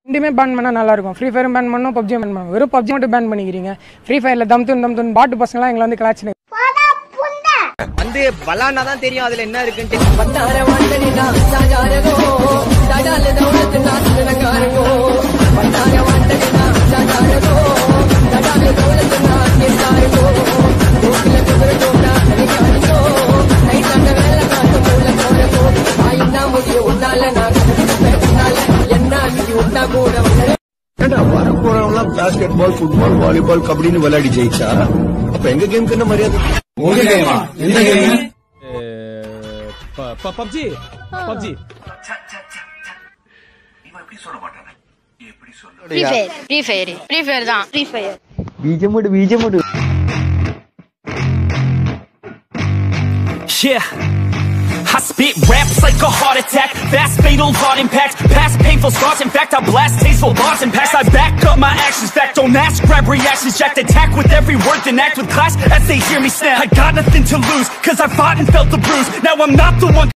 ரெண்டுமே பேன் பண்ணால் நல்லா இருக்கும் ஃப்ரீ ஃபயரும் பேன் பண்ணணும் பப்ஜியும் பேன் பண்ணணும் வெறும் பப்ஜி மட்டும் பேன் பண்ணிக்கிறீங்க ஃப்ரீ ஃபயரில் தம் துன் தம் துன் பாட்டு பசங்களாம் எங்களை வந்து கலாச்சினு வந்து விளாண்டா தான் தெரியும் அதுல என்ன இருக்குன்ட்டு ஏண்டா வர போறவங்களாம் பாஸ்கெட் பால் ஃபுட்பால் வாலிபால் கபடின்னு விளையாடி ஜெயிச்சா அப்ப எங்க கேம்க்கு என்ன மரியாதை PUBG PUBG free fire free fire free fire தான் ஃப்ரீ ஃபயர் ബീജമുട് ബീജമുട് Yeah. I spit raps like a heart attack, fast fatal heart impact, past painful scars. In fact, I blast tasteful bars and packs. I back up my actions, fact don't ask, grab reactions, jacked attack with every word, then act with class as they hear me snap. I got nothing to lose, cause I fought and felt the bruise. Now I'm not the one.